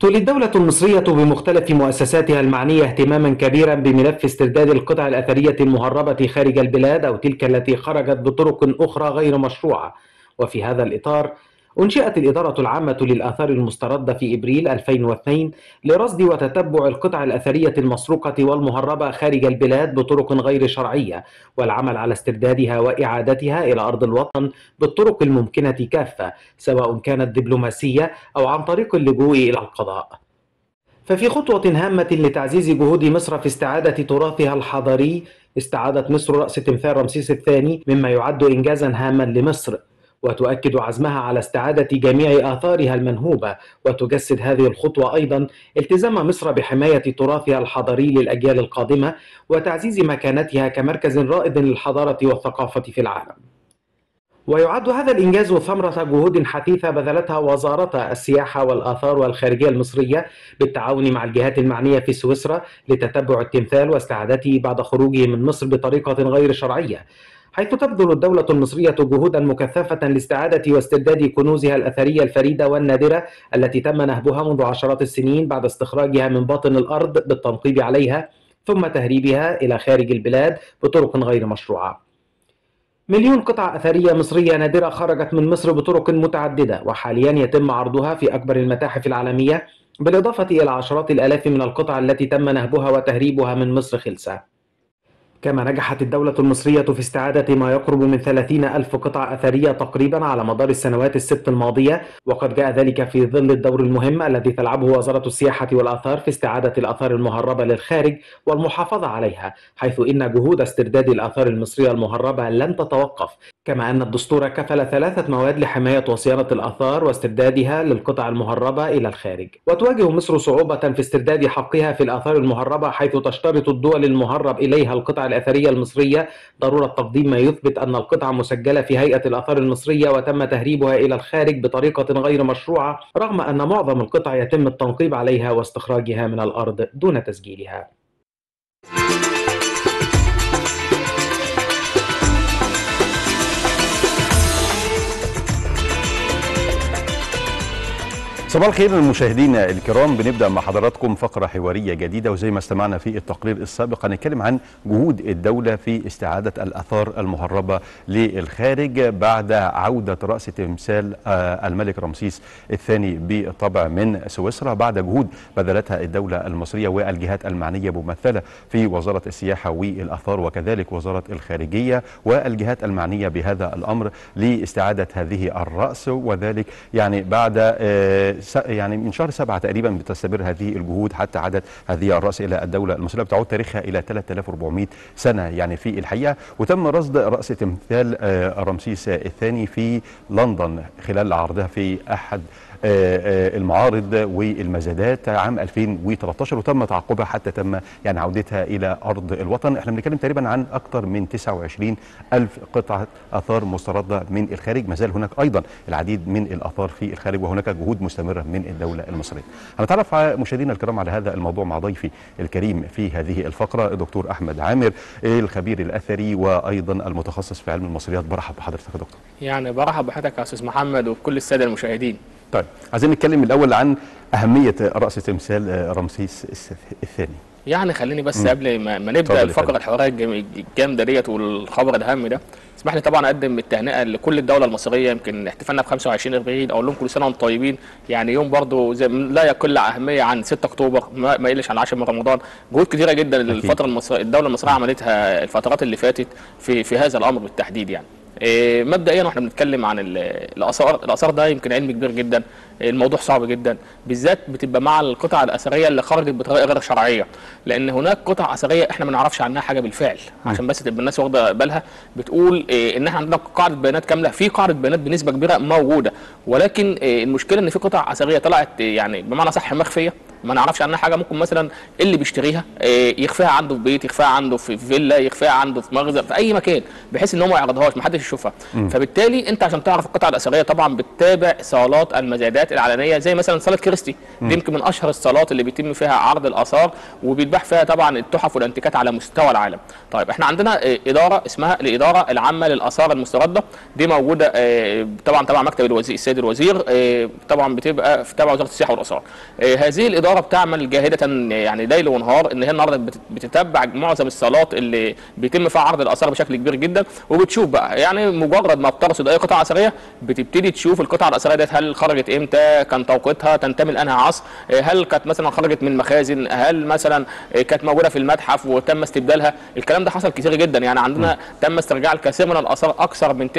تولي الدولة المصرية بمختلف مؤسساتها المعنية اهتماما كبيرا بملف استرداد القطع الأثرية المهربة خارج البلاد أو تلك التي خرجت بطرق أخرى غير مشروعة وفي هذا الإطار أنشئت الإدارة العامة للآثار المستردة في إبريل 2002 لرصد وتتبع القطع الأثرية المسروقة والمهربة خارج البلاد بطرق غير شرعية والعمل على استردادها وإعادتها إلى أرض الوطن بالطرق الممكنة كافة سواء كانت دبلوماسية أو عن طريق اللجوء إلى القضاء. ففي خطوة هامة لتعزيز جهود مصر في استعادة تراثها الحضاري استعادت مصر رأس تمثال رمسيس الثاني مما يعد إنجازا هاما لمصر وتؤكد عزمها على استعادة جميع آثارها المنهوبة وتجسد هذه الخطوة أيضا التزام مصر بحماية تراثها الحضاري للأجيال القادمة وتعزيز مكانتها كمركز رائد للحضارة والثقافة في العالم ويعد هذا الإنجاز ثمرة جهود حثيثة بذلتها وزارة السياحة والآثار والخارجية المصرية بالتعاون مع الجهات المعنية في سويسرا لتتبع التمثال واستعادته بعد خروجه من مصر بطريقة غير شرعية حيث تبذل الدولة المصرية جهودا مكثفة لاستعادة واسترداد كنوزها الأثرية الفريدة والنادرة التي تم نهبها منذ عشرات السنين بعد استخراجها من باطن الأرض بالتنقيب عليها ثم تهريبها إلى خارج البلاد بطرق غير مشروعة. مليون قطعة أثرية مصرية نادرة خرجت من مصر بطرق متعددة وحاليا يتم عرضها في أكبر المتاحف العالمية بالإضافة إلى عشرات الآلاف من القطع التي تم نهبها وتهريبها من مصر خلسة. كما نجحت الدولة المصرية في استعادة ما يقرب من 30 ألف قطعة أثرية تقريبا على مدار السنوات الست الماضية وقد جاء ذلك في ظل الدور المهم الذي تلعبه وزارة السياحة والآثار في استعادة الآثار المهربة للخارج والمحافظة عليها حيث إن جهود استرداد الآثار المصرية المهربة لن تتوقف كما أن الدستور كفل ثلاثة مواد لحماية وصيانة الآثار واستردادها للقطع المهربة إلى الخارج وتواجه مصر صعوبة في استرداد حقها في الآثار المهربة حيث تشترط الدول المهرب إليها القطع الأثرية المصرية ضرورة تقديم ما يثبت أن القطعة مسجلة في هيئة الآثار المصرية وتم تهريبها إلى الخارج بطريقة غير مشروعة رغم أن معظم القطع يتم التنقيب عليها واستخراجها من الأرض دون تسجيلها صباح الخير للمشاهدين الكرام بنبدا مع حضراتكم فقره حواريه جديده وزي ما استمعنا في التقرير السابق هنتكلم عن جهود الدوله في استعاده الاثار المهربه للخارج بعد عوده راس تمثال الملك رمسيس الثاني بالطبع من سويسرا بعد جهود بذلتها الدوله المصريه والجهات المعنيه ممثله في وزاره السياحه والاثار وكذلك وزاره الخارجيه والجهات المعنيه بهذا الامر لاستعاده هذه الراس وذلك يعني بعد يعني من شهر سبعة تقريبا بتستمر هذه الجهود حتى عادت هذه الرأس إلى الدولة المصرية بتعود تاريخها إلى 3400 سنة يعني في الحقيقة وتم رصد رأس تمثال رمسيس الثاني في لندن خلال عرضها في أحد المعارض والمزادات عام 2013 وتم تعقبها حتى تم يعني عودتها الى ارض الوطن احنا بنتكلم تقريبا عن اكثر من 29 الف قطعه اثار مسترده من الخارج ما زال هناك ايضا العديد من الاثار في الخارج وهناك جهود مستمره من الدوله المصريه هنتعرف مشاهدينا الكرام على هذا الموضوع مع ضيفي الكريم في هذه الفقره الدكتور احمد عامر الخبير الاثري وايضا المتخصص في علم المصريات برحب بحضرتك يا دكتور يعني برحب بحضرتك يا استاذ محمد وبكل الساده المشاهدين طيب عايزين نتكلم الاول عن اهميه راس تمثال رمسيس الثاني يعني خليني بس مم. قبل ما, ما نبدا الفقره الحواريه الجامده ديت والخبر الهام ده اسمح لي طبعا اقدم التهنئه لكل الدوله المصريه يمكن احتفالنا ب 25 ابريل اقول لهم كل سنه وانتم طيبين يعني يوم برضه زي لا يقل اهميه عن 6 اكتوبر ما, ما يقلش عن 10 من رمضان جهود كثيره جدا الفتره المصريه الدوله المصريه عملتها الفترات اللي فاتت في في هذا الامر بالتحديد يعني إيه مبدئيا واحنا بنتكلم عن الاثار الاثار ده يمكن علم كبير جدا الموضوع صعب جدا بالذات بتبقى مع القطع الاثريه اللي خرجت بطريقه غير شرعيه لان هناك قطع اثريه احنا ما نعرفش عنها حاجه بالفعل عشان بس تبقى الناس واخده بالها بتقول إيه ان احنا عندنا قاعده بيانات كامله في قاعده بيانات بنسبه كبيره موجوده ولكن إيه المشكله ان في قطع اثريه طلعت يعني بمعنى صح مخفيه ما نعرفش عنها حاجه ممكن مثلا اللي بيشتريها آه، يخفيها عنده في بيت يخفيها عنده في فيلا يخفيها عنده في مخزن في اي مكان بحيث ان هو ما يعرضهاش ما حدش يشوفها فبالتالي انت عشان تعرف القطع الاثريه طبعا بتتابع صالات المزادات العلنيه زي مثلا صاله كريستي دي يمكن من اشهر الصالات اللي بيتم فيها عرض الاثار وبيتباع فيها طبعا التحف والانتيكات على مستوى العالم طيب احنا عندنا آه، اداره اسمها الاداره العامه للاثار المسترده دي موجوده آه، طبعا تبع مكتب الوزير السيد الوزير آه، طبعا بتبقى في تبع وزاره السياحه والاثار آه، هذه الاداره بتعمل جاهده يعني ليل ونهار ان هي النهارده بت- بتتبع معظم الصالات اللي بيتم فيها عرض الاثار بشكل كبير جدا وبتشوف بقى يعني مجرد ما بترصد اي قطعه اثريه بتبتدي تشوف القطعه الاثريه ديت هل خرجت امتى كان توقيتها تنتمي لانهي عصر آه، هل كانت مثلا خرجت من مخازن هل مثلا آه، كانت موجوده في المتحف وتم استبدالها الكلام ده حصل كتير جدا يعني عندنا تم استرجاع الكثير من الاثار اكثر من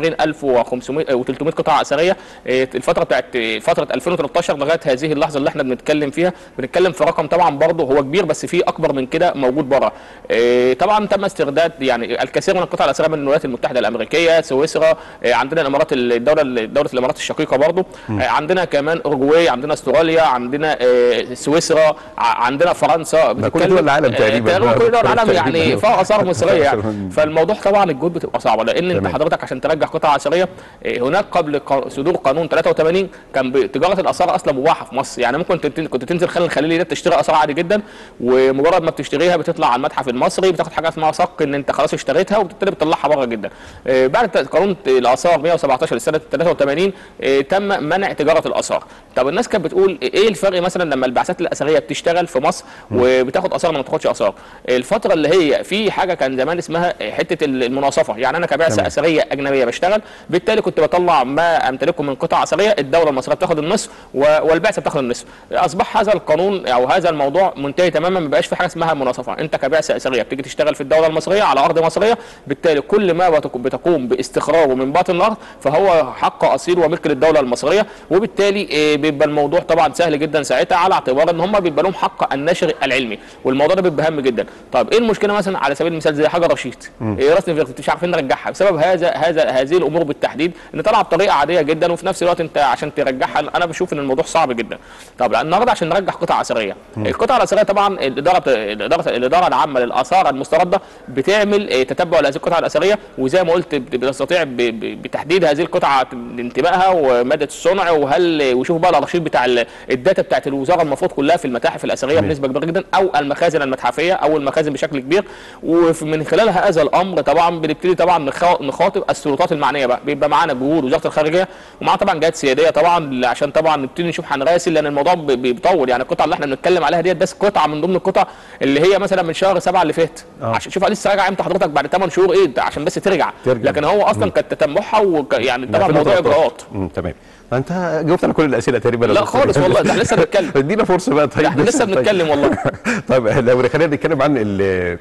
29500 و300 قطعه اثريه آه، الفتره بتاعت آه، فتره 2013 لغايه هذه اللحظه اللي احنا بنتكلم فيها بنتكلم في رقم طبعا برضه هو كبير بس في اكبر من كده موجود بره آه، طبعا تم استرداد يعني الكثير من القطع الاثريه من الولايات المتحده الامريكيه سويسرا آه، عندنا الامارات الدوله دوله الامارات الشقيقه برضه آه، عندنا كمان اورجواي عندنا استراليا عندنا آه، سويسرا ع- عندنا فرنسا ده كل دول العالم آه، تقريبا. تقريبا كل دول العالم يعني تقريبا. فيها اثار مصريه يعني فالموضوع طبعا الجهود بتبقى صعبه لان انت تمام. حضرتك عشان ترجع قطعه اثريه آه، هناك قبل ق- صدور قانون 83 كان ب- تجاره الاثار اصلا مباحه في مصر يعني ممكن تت- كنت تنزل خلال الخليلي ده تشتري اثار عادي جدا ومجرد ما بتشتريها بتطلع على المتحف المصري بتاخد حاجه اسمها صك ان انت خلاص اشتريتها وبتبتدي بتطلعها بره جدا آه، بعد ت- قانون الاثار 117 لسنه 83 آه، تم منع تجاره الاثار طب الناس كانت بتقول ايه الفرق مثلا لما البعثات الاثريه بتشتغل في مصر وبتاخد اثار ما بتاخدش اثار الفتره اللي هي في حاجه كان زمان اسمها حته المناصفه يعني انا كبعثه تمام. اثريه اجنبيه بشتغل بالتالي كنت بطلع ما امتلكه من قطع اثريه الدوله المصريه بتاخد النصف و- والبعثه بتاخد النصف اصبح هذا القانون او هذا الموضوع منتهي تماما ما بقاش في حاجه اسمها مناصفه انت كبعثه اثريه بتيجي تشتغل في الدوله المصريه على ارض مصريه بالتالي كل ما بتق- بتقوم باستخراجه من باطن الارض فهو حق اصيل وملك للدوله المصريه وبالتالي آه، بيبقى الموضوع طبعا سهل جدا ساعتها على اعتبار ان هم بيبقى لهم حق النشر العلمي والموضوع ده بيبقى هام جدا طب ايه المشكله مثلا على سبيل المثال زي حجر رشيد إيه راس نفرتي مش عارفين نرجعها بسبب هذا هذا هذه الامور بالتحديد ان طالعه بطريقه عاديه جدا وفي نفس الوقت انت عشان ترجعها انا بشوف ان الموضوع صعب جدا طب النهارده عشان نرجع قطع اثريه القطع الاثريه طبعا الاداره الاداره الاداره العامه للاثار المسترده بتعمل آه، تتبع لهذه القطع الاثريه وزي ما قلت بت- بتستطيع ب- ب- بتحديد هذه القطعه انتمائها وماده الصنع وهل وشوف بقى الارشيف بتاع ال- الداتا بتاعت الوزاره المفروض كلها في المتاحف الاثريه جميل. بنسبه كبيره جدا او المخازن المتحفيه او المخازن بشكل كبير ومن خلال هذا الامر طبعا بنبتدي طبعا نخا- نخاطب السلطات المعنيه بقى بيبقى معانا جهود وزاره الخارجيه ومعانا طبعا جهات سياديه طبعا عشان طبعا نبتدي نشوف هنراسل لان الموضوع ب- بيطول يعني القطعه اللي احنا بنتكلم عليها ديت بس قطعه من ضمن القطع اللي هي مثلا من شهر سبعه اللي فات آه. عشان شوف لسه راجع امتى حضرتك بعد 8 شهور ايه ده عشان بس ترجع, ترجع. لكن هو اصلا كانت تتبعها وك... يعني طبعا من موضوع 2013. اجراءات مم، تمام انت جاوبت على كل الاسئله تقريبا لا خالص والله ده احنا لسه بنتكلم ادينا فرصه بقى طيب ده احنا لسه طيب. بنتكلم والله طيب لو خلينا نتكلم عن ال-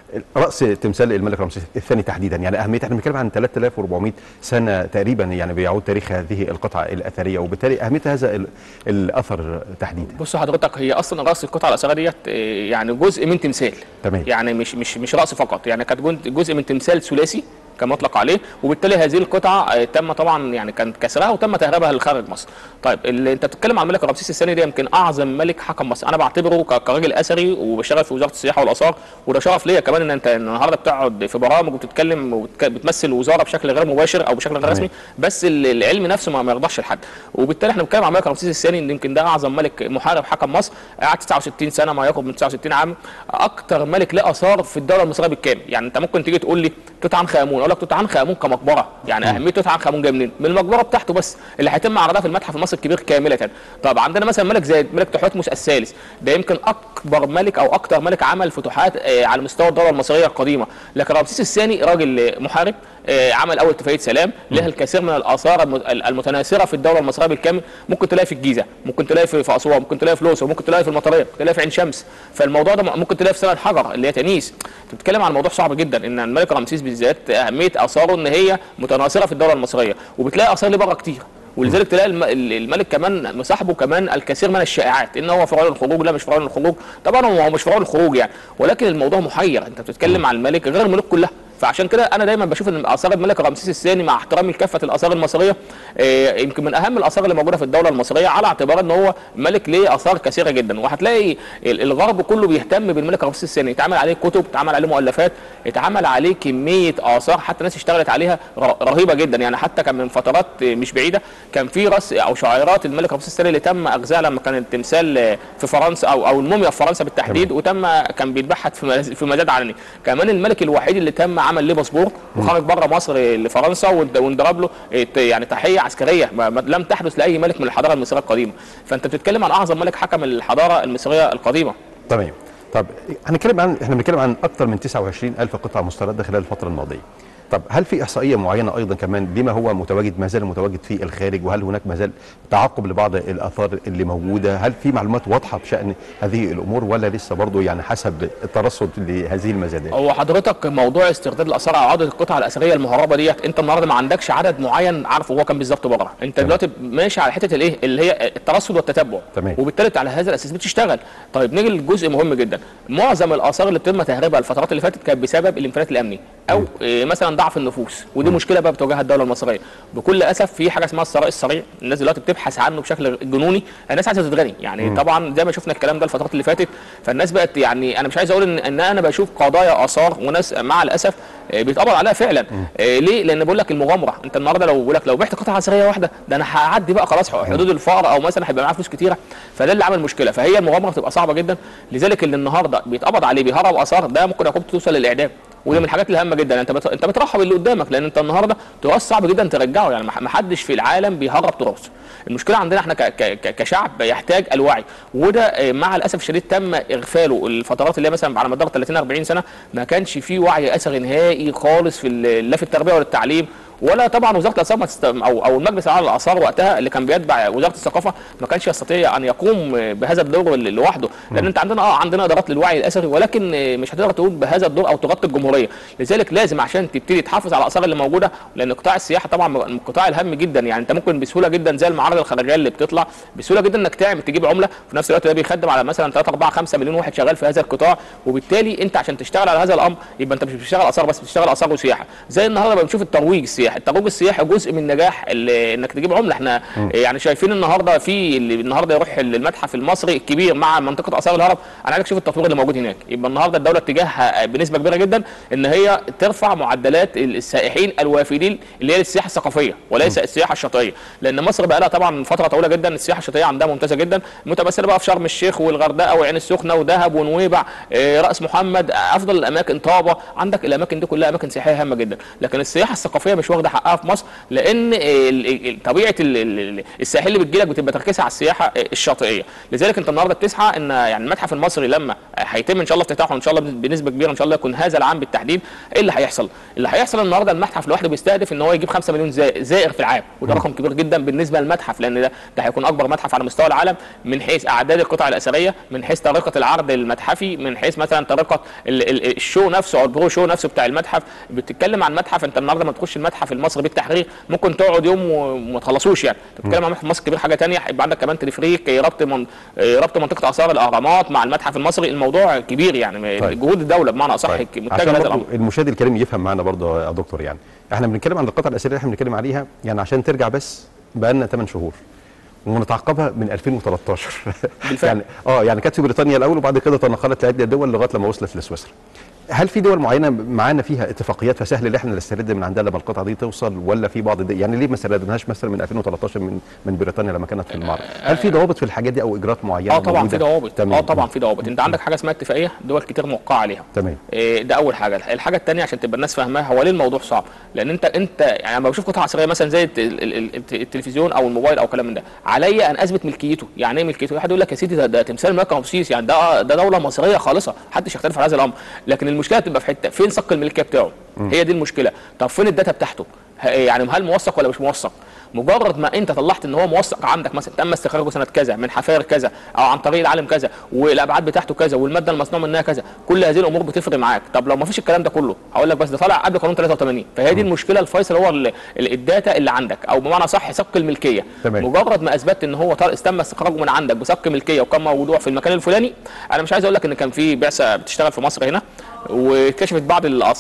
راس تمثال الملك رمسيس الثاني تحديدا يعني اهميه احنا بنتكلم عن 3400 سنه تقريبا يعني بيعود تاريخ هذه القطعه الاثريه وبالتالي اهميه هذا ال- الاثر تحديدا بص حضرتك هي اصلا راس القطعه الاثريه ديت آه، يعني جزء من تمثال تمام. يعني مش مش مش راس فقط يعني كانت جن- جزء من تمثال ثلاثي كما يطلق عليه وبالتالي هذه القطعه آه، تم طبعا يعني كان كسرها وتم تهريبها لخارج مصر. طيب اللي انت بتتكلم عن الملك رمسيس الثاني ده يمكن اعظم ملك حكم مصر انا بعتبره ك- كراجل اثري وبشتغل في وزاره السياحه والاثار وده شرف ليا كمان ان انت النهارده بتقعد في برامج وبتتكلم وبتمثل الوزاره بشكل غير مباشر او بشكل غير رسمي بس ال- العلم نفسه ما ما يرضاش لحد وبالتالي احنا بنتكلم عن الملك رمسيس الثاني ان يمكن ده اعظم ملك محارب حكم مصر قعد 69 سنه ما يقرب من 69 عام اكتر ملك له اثار في الدوله المصريه بالكامل يعني انت ممكن تيجي تقول لي توت عنخ امون اقول لك توت عنخ امون كمقبره يعني اهميه توت عنخ امون جايه منين من المقبره بتاعته بس اللي هيتم عرضها في المتحف المصري الكبير كامله طب عندنا مثلا ملك زي ملك تحتمس الثالث ده يمكن اكبر ملك او اكتر ملك عمل فتوحات آه، على مستوى الدوله المصريه القديمه لكن رمسيس الثاني راجل آه، محارب آه، عمل اول اتفاقيه سلام لها الكثير من الاثار الم- المتناثره في الدوله المصريه بالكامل ممكن تلاقي في الجيزه ممكن تلاقي في في اسوان ممكن تلاقي في الاقصر ممكن تلاقي في المطريه ممكن تلاقي في عين شمس فالموضوع ده ممكن تلاقي في سنه الحجر اللي هي تنيس انت بتتكلم عن موضوع صعب جدا ان الملك رمسيس بالذات اهميه اثاره ان هي متناثره في الدوله المصريه وبتلاقي اثار ليه بره كتير ولذلك تلاقي الم- ال- الملك كمان مصاحبه كمان الكثير من الشائعات ان هو فرعون الخروج لا مش فرعون الخروج طبعا هو هو مش فرعون الخروج يعني ولكن الموضوع محير انت بتتكلم عن الملك غير الملوك كلها فعشان كده انا دايما بشوف ان اثار الملك رمسيس الثاني مع احترامي لكافه الاثار المصريه آه، يمكن من اهم الاثار اللي موجوده في الدوله المصريه على اعتبار ان هو ملك ليه اثار كثيره جدا وهتلاقي ال- الغرب كله بيهتم بالملك رمسيس الثاني اتعمل عليه كتب اتعمل عليه مؤلفات اتعمل عليه كميه اثار حتى ناس اشتغلت عليها ر- رهيبه جدا يعني حتى كان من فترات مش بعيده كان في رأس او شعيرات الملك رمسيس الثاني اللي تم اغزاها لما كان التمثال في فرنسا او او الموميا في فرنسا بالتحديد وتم كان بيتبحث في مز- في مزاد علني كمان الملك الوحيد اللي تم عمل ليه باسبور وخرج بره مصر لفرنسا وند- واندرب له ات- يعني تحيه عسكريه ما ما لم تحدث لاي ملك من الحضاره المصريه القديمه فانت بتتكلم عن اعظم ملك حكم الحضاره المصريه القديمه تمام طب هنتكلم عن احنا بنتكلم عن اكثر من 29 الف قطعه مسترده خلال الفتره الماضيه طب هل في احصائيه معينه ايضا كمان بما هو متواجد ما زال متواجد في الخارج وهل هناك ما زال تعقب لبعض الاثار اللي موجوده هل في معلومات واضحه بشان هذه الامور ولا لسه برضه يعني حسب الترصد لهذه المزادات هو حضرتك موضوع استرداد الاثار او عوده القطع الاثريه المهربه ديت انت النهارده ما عندكش عدد معين عارفه هو كان بالظبط بره انت تمام. دلوقتي ماشي على حته الايه اللي هي الترصد والتتبع تمام. وبالتالي أنت على هذا الاساس بتشتغل طيب نيجي لجزء مهم جدا معظم الاثار اللي بتم تهريبها الفترات اللي فاتت كانت بسبب الانفلات الامني او إيه مثلا ضعف النفوس ودي مشكله بقى بتواجهها الدوله المصريه بكل اسف في حاجه اسمها الثراء السريع الناس دلوقتي بتبحث عنه بشكل جنوني الناس عايزه تتغني يعني طبعا زي ما شفنا الكلام ده الفترات اللي فاتت فالناس بقت يعني انا مش عايز اقول ان, إن انا بشوف قضايا اثار وناس مع الاسف آه، بيتقبض عليها فعلا آه، ليه لان بقول لك المغامره انت النهارده لو بقول لك لو بعت قطعه اثريه واحده ده انا هعدي بقى خلاص حدود الفقر او مثلا هيبقى معايا فلوس كتيره فده اللي عمل مشكله فهي المغامره بتبقى صعبه جدا لذلك اللي النهارده بيتقبض عليه بيهرب اثار ده ممكن عقوبته توصل للاعدام وده من الحاجات الهامه جدا انت بت... انت بترحب اللي قدامك لان انت النهارده تراث صعب جدا ترجعه يعني ما حدش في العالم بيهرب تراث المشكله عندنا احنا ك... ك... ك- كشعب يحتاج الوعي وده آه، مع الاسف الشديد تم اغفاله الفترات اللي هي مثلا على مدار 30 40 سنه ما كانش فيه وعي اثري نهائي خالص في ال- لا في التربيه ولا التعليم ولا طبعا وزاره الاثار ما تست... او او المجلس الاعلى للاثار وقتها اللي كان بيتبع وزاره الثقافه ما كانش يستطيع ان يقوم بهذا الدور ال- لوحده لان انت عندنا اه عندنا ادارات للوعي الاثري ولكن آه، مش هتقدر تقوم بهذا الدور او تغطي الجمهوريه لذلك لازم عشان تبتدي تحافظ على الاثار اللي موجوده لان قطاع السياحه طبعا من القطاع الهام جدا يعني انت ممكن بسهوله جدا زي المعارض الخارجيه اللي بتطلع بسهوله جدا انك تعمل تجيب عمله في نفس الوقت ده بيخدم على مثلا 3 4 5 مليون واحد شغال في هذا القطاع وبالتالي انت عشان تشتغل على هذا الامر يبقى انت مش بتشتغل اثار بس بتشتغل اثار وسياحه زي النهارده بنشوف الترويج السياحي الترويج السياحي جزء من نجاح ال- انك تجيب عمله احنا يعني شايفين النهارده في اللي النهارده يروح المتحف المصري الكبير مع منطقه اثار الهرم انا عايزك تشوف التطوير اللي موجود هناك يبقى النهارده الدوله اتجاهها بنسبه كبيره جدا ان هي ترفع معدلات السائحين الوافدين اللي هي السياحه الثقافيه وليس السياحه الشاطئيه لان مصر بقى لها طبعا فتره طويله جدا السياحه الشاطئيه عندها ممتازه جدا متمثله بقى في شرم الشيخ والغردقه وعين السخنه ودهب ونويبع آه، راس محمد آه، افضل الاماكن طابه عندك الاماكن دي كلها اماكن سياحيه هامه جدا لكن السياحه الثقافيه مش واخده حقها في مصر لان ال- ال- طبيعه ال- ال- السائحين اللي بتجيلك بتبقى تركيزها على السياحه الشاطئيه لذلك انت النهارده بتسعى ان يعني المتحف المصري لما هيتم ان شاء الله افتتاحه ان شاء الله بنسبه كبيره ان شاء الله يكون هذا العام بالتحديد ايه اللي هيحصل اللي هيحصل النهارده المتحف لوحده بيستهدف ان هو يجيب 5 مليون زائر, زائر في العام وده رقم كبير جدا بالنسبه للمتحف لان ده ده هيكون اكبر متحف على مستوى العالم من حيث اعداد القطع الاثريه من حيث طريقه العرض المتحفي من حيث مثلا طريقه ال- ال- الشو نفسه او البرو شو نفسه بتاع المتحف بتتكلم عن متحف انت النهارده لما تخش المتحف المصري بالتحرير ممكن تقعد يوم وما تخلصوش يعني انت بتتكلم عن متحف مصر كبير حاجه ثانيه هيبقى عندك كمان تلفريك ربط من ربط منطقه اثار الاهرامات مع المتحف المصري الموضوع كبير يعني طيب. جهود الدوله بمعنى اصح طيب. متجهه عشان لهذا برضو الامر المشاهد الكريم يفهم معنا برضه يا دكتور يعني احنا بنتكلم عن القطع الاثريه اللي احنا بنتكلم عليها يعني عشان ترجع بس بقى لنا 8 شهور ونتعقبها من 2013 بالفعل. يعني اه يعني كانت في بريطانيا الاول وبعد كده تنقلت لعده دول لغايه لما وصلت لسويسرا هل في دول معينه معانا فيها اتفاقيات فسهل ان احنا نسترد من عندها لما القطعه دي توصل ولا في بعض دي يعني ليه ما استردناهاش مثلا من 2013 من من بريطانيا لما كانت في المعرض هل في ضوابط في الحاجات دي او اجراءات معينه اه طبعا في موجودة؟ ضوابط تمام. اه طبعا في ضوابط انت عندك حاجه اسمها اتفاقيه دول كتير موقعه عليها تمام إيه، ده اول حاجه الحاجه الثانيه عشان تبقى الناس فاهماها هو ليه الموضوع صعب لان انت انت يعني لما بشوف قطعه عصريه مثلا زي الت- ال- ال- الت- التلفزيون او الموبايل او كلام من ده عليا ان اثبت ملكيته يعني ايه ملكيته واحد يقول لك يا سيدي ده, ده تمثال الملك رمسيس يعني ده ده دوله مصريه خالصه محدش يختلف على هذا الامر لكن المشكله تبقى في حته فين صك الملكيه بتاعه هي دي المشكله طب فين الداتا بتاعته ه- يعني هل موثق ولا مش موثق مجرد ما انت طلعت ان هو موثق عندك مثلا تم استخراجه سنه كذا من حفاير كذا او عن طريق العالم كذا والابعاد بتاعته كذا والماده المصنوع منها كذا كل هذه الامور بتفرق معاك طب لو ما فيش الكلام ده كله هقول لك بس ده طالع قبل قانون 83 فهي دي المشكله الفيصل هو ال- ال- الداتا اللي عندك او بمعنى صح صك الملكيه تمام. مجرد ما اثبتت ان هو طال- تم استخراجه من عندك بصك ملكيه وكان موضوع في المكان الفلاني انا مش عايز اقول لك ان كان في بعثه بتشتغل في مصر هنا واكتشفت بعض الاثار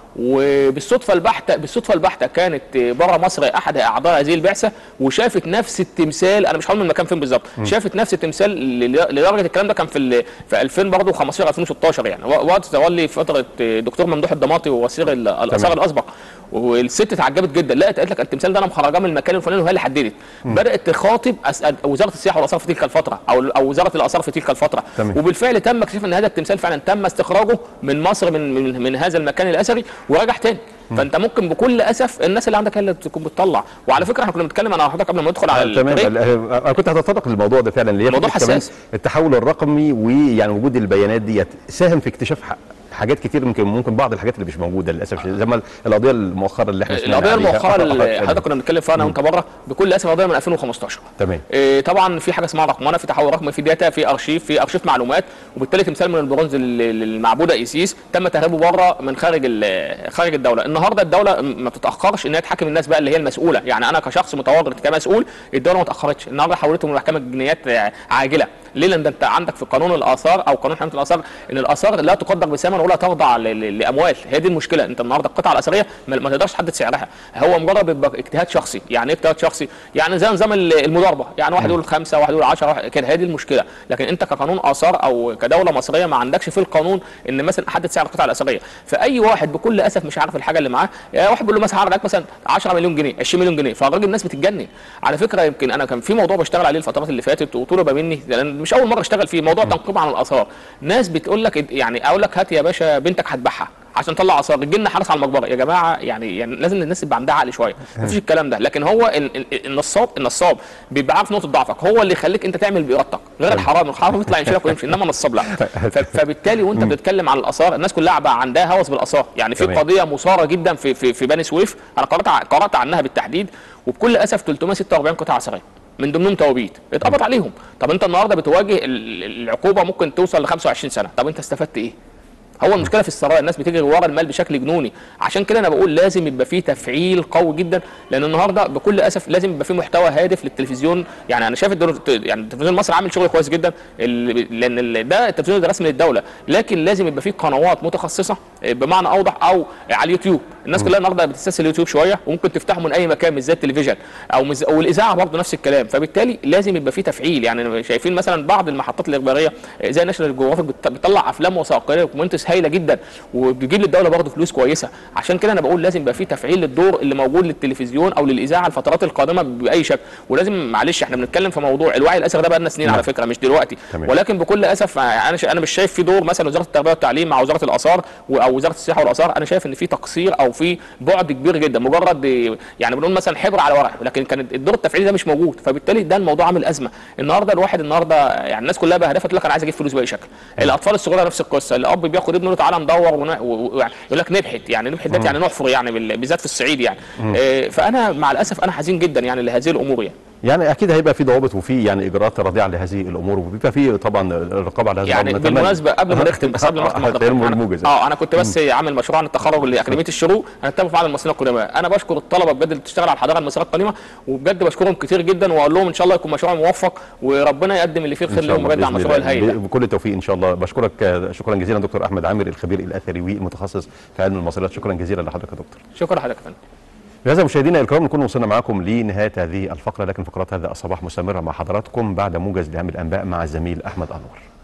وبالصدفه البحته بالصدفه البحته كانت بره مصر احد اعضاء هذه البعثه وشافت نفس التمثال انا مش هقول من المكان فين بالظبط شافت نفس التمثال ل- لدرجه الكلام ده كان في ال- في 2000 برضه 15 2016 يعني و- وقت تولي فتره دكتور ممدوح الضماطي ووزير ال- الاثار الاسبق والست اتعجبت جدا لقت قالت لك التمثال ده انا مخرجاه من المكان الفلاني وهي اللي حددت بدات تخاطب أس- وزاره السياحه والاثار في تلك الفتره او او وزاره الاثار في تلك الفتره تمام. وبالفعل تم اكتشاف ان هذا التمثال فعلا تم استخراجه من مصر من من, من هذا المكان الاثري ورجع تاني فانت ممكن بكل اسف الناس اللي عندك هي اللي تكون بتطلع وعلى فكره احنا كنا بنتكلم انا وحضرتك قبل ما ندخل على تمام البريك ال- انا كنت هتطرق للموضوع ده فعلا اللي هي موضوع فكرة كمان حساس. التحول الرقمي ويعني وجود البيانات ديت ساهم في اكتشاف ح- حاجات كتير ممكن ممكن بعض الحاجات اللي مش موجوده للاسف زي ما القضيه المؤخره اللي احنا سمعنا القضيه عليها. المؤخره اللي تمام. حضرتك كنا بنتكلم فيها انا وانت بره بكل اسف قضيه من 2015 تمام إيه، طبعا في حاجه اسمها رقمنه في تحول رقمي في داتا في ارشيف في ارشيف معلومات وبالتالي تمثال من البرونز لل- للمعبوده ايسيس تم تهريبه بره من خارج ال- خارج الدوله النهارده الدوله م- ما بتتاخرش ان هي تحاكم الناس بقى اللي هي المسؤوله يعني انا كشخص متورط كمسؤول الدوله ما اتاخرتش النهارده حولته من محكمه الجنايات ع- عاجله ليه لان ده انت عندك في قانون الاثار او قانون حمايه الاثار ان الاثار لا تقدر بثمن ولا تخضع ل- ل- لاموال هي دي المشكله انت النهارده القطعه الاثريه ما ما تقدرش تحدد سعرها هو مجرد بيبقى اجتهاد شخصي يعني ايه اجتهاد شخصي يعني زي نظام ال- المضاربه يعني واحد يقول خمسه واحد يقول 10 كده هي دي المشكله لكن انت كقانون اثار او كدوله مصريه ما عندكش في القانون ان مثلا احدد سعر القطعه الاثريه فاي واحد بكل اسف مش عارف الحاجه اللي معاه يعني واحد بيقول له مثلا هعرض مثلا 10 مليون جنيه 20 مليون جنيه فالراجل الناس بتتجنن على فكره يمكن انا كان في موضوع بشتغل عليه الفترات اللي فاتت وطلب مني لان مش اول مره اشتغل فيه موضوع تنقيب عن الاثار ناس بتقول لك يعني اقول لك هات يا باشا بنتك هتبيعها عشان تطلع اثار تجي لنا حرس على المقبره يا جماعه يعني يعني لازم الناس يبقى عندها عقل شويه مفيش الكلام ده لكن هو ال- ال- النصاب النصاب بيبقى عارف نقطه ضعفك هو اللي يخليك انت تعمل بارادتك غير الحرام الحرام يطلع يمشي لك ويمشي انما النصاب لا ف- فبالتالي وانت بتتكلم عن الاثار الناس كلها بقى عندها هوس بالاثار يعني في تمام. قضيه مثاره جدا في في في بني سويف انا قرات ع- قرات عنها بالتحديد وبكل اسف 346 قطعه اثريه من ضمنهم توابيت اتقبض عليهم طب انت النهارده بتواجه ال- ال- العقوبه ممكن توصل ل 25 سنه طب انت استفدت ايه هو المشكله في الثراء الناس بتجري ورا المال بشكل جنوني عشان كده انا بقول لازم يبقى فيه تفعيل قوي جدا لان النهارده بكل اسف لازم يبقى فيه محتوى هادف للتلفزيون يعني انا شايف الدور يعني التلفزيون المصري عامل شغل كويس جدا ال- لان ال- ده التلفزيون ده رسمي للدوله لكن لازم يبقى فيه قنوات متخصصه بمعنى اوضح او على اليوتيوب الناس كلها النهارده بتستسهل اليوتيوب شويه وممكن تفتحه من اي مكان مش زي التلفزيون او مز... او الاذاعه برضه نفس الكلام فبالتالي لازم يبقى فيه تفعيل يعني شايفين مثلا بعض المحطات الاخباريه زي ناشونال جيوغرافيك بت- بتطلع افلام وثائقيه وكومنتس هايله جدا وبيجيب للدوله برضه فلوس كويسه عشان كده انا بقول لازم يبقى فيه تفعيل للدور اللي موجود للتلفزيون او للاذاعه الفترات القادمه باي شكل ولازم معلش احنا بنتكلم في موضوع الوعي الازرق ده بقى لنا سنين على فكره مش دلوقتي تمام. ولكن بكل اسف انا ش- انا مش شايف في دور مثلا وزاره التربيه والتعليم مع وزاره الاثار و- او وزاره السياحه والاثار انا شايف ان في تقصير او في بعد كبير جدا مجرد يعني بنقول مثلا حبر على ورق لكن كان الدور التفعيلي ده مش موجود فبالتالي ده الموضوع عامل ازمه النهارده الواحد النهارده يعني الناس كلها بهدفها تقول لك انا عايز اجيب فلوس باي شكل الاطفال الصغيره نفس القصه الاب بياخد ابنه له تعالى ندور ون- و- و- يقول لك نبحث يعني نبحث ده يعني نحفر يعني بال- بالذات في الصعيد يعني آه، فانا مع الاسف انا حزين جدا يعني لهذه الامور يعني يعني اكيد هيبقى في ضوابط وفي يعني اجراءات رادعه لهذه الامور وبيبقى في طبعا الرقابه على هذا يعني الأمر. نتمنى- بالمناسبه قبل ما نختم بس قبل ما نختم هتلاقي أنا- الموجز اه انا كنت بس عامل مشروع عن التخرج لاكاديميه الشروق هنتفق مع المصريين القدماء انا بشكر الطلبه بجد اللي بتشتغل على الحضاره المصريه القديمه وبجد بشكرهم كتير جدا واقول لهم ان شاء الله يكون مشروع موفق وربنا يقدم اللي فيه إن الخير شاء لهم الله بجد على بإذن المشروع الله. الهائل ده. بكل التوفيق ان شاء الله بشكرك آه، شكرا جزيلا دكتور احمد عامر الخبير الاثري والمتخصص في علم المصريات شكرا جزيلا لحضرتك يا دكتور شكرا لحضرتك يا فندم بهذا مشاهدينا الكرام نكون وصلنا معكم لنهايه هذه الفقره لكن فقرات هذا الصباح مستمره مع حضراتكم بعد موجز لأهم الانباء مع الزميل احمد انور